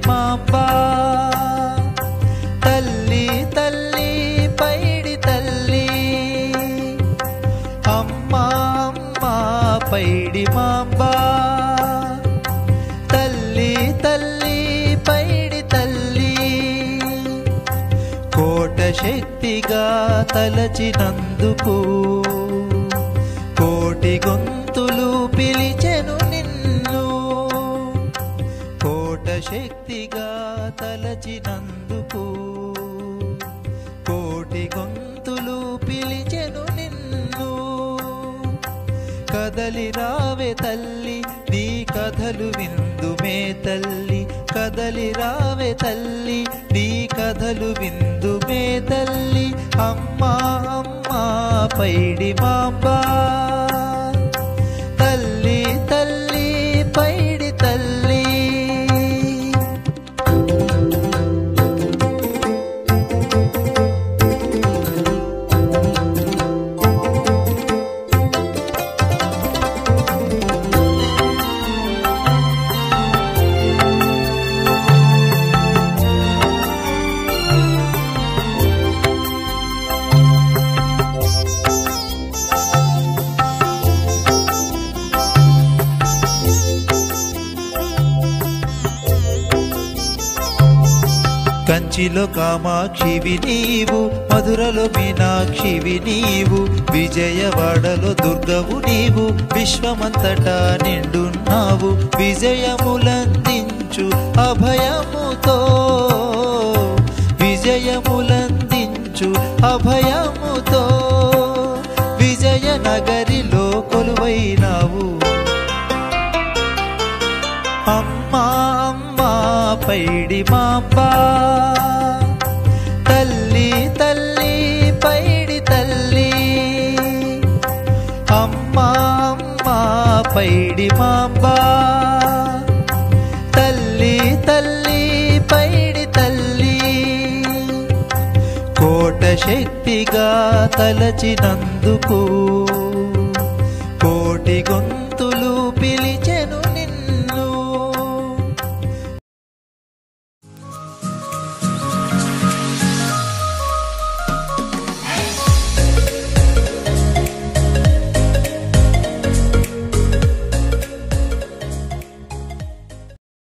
mamba తల్లి తల్లి పైడి తల్లి అమ్మా అమ్మా పైడి మాంబా తల్లి తల్లి పైడి తల్లి కోట శక్తిగా తలచినందుకు కోటి గొంతులు పిలిచెను నిన్ను కోట శక్తిగా తలచినందుకు కోటి గొంతులు పిలిచెను నిన్ను కదలి రావే తల్లి నీ కథలు విందుమే తల్లి కదలి రావే తల్లి నీ కథలు విందుమే తల్లి అమ్మా అమ్మా పైడి మాంబా తల్లి తల్లి పైడి తల్లి కంచిలో కామాక్షివి నీవు మధురలో మీనాక్షివి నీవు విజయవాడలో దుర్గవు నీవు విశ్వమంతటా నిండున్నావు విజయములందించు అభయముతో విజయములందించు అభయముతో విజయనగరిలో కొలువైనావు అమ్మా అమ్మా పైడి మాంబా తల్లి తల్లి పైడి తల్లి అమ్మా అమ్మా పైడి మాంబా తల్లి తల్లి పైడి తల్లి కోట శక్తిగా తలచినందుకు కోటి గొంతులు పిలి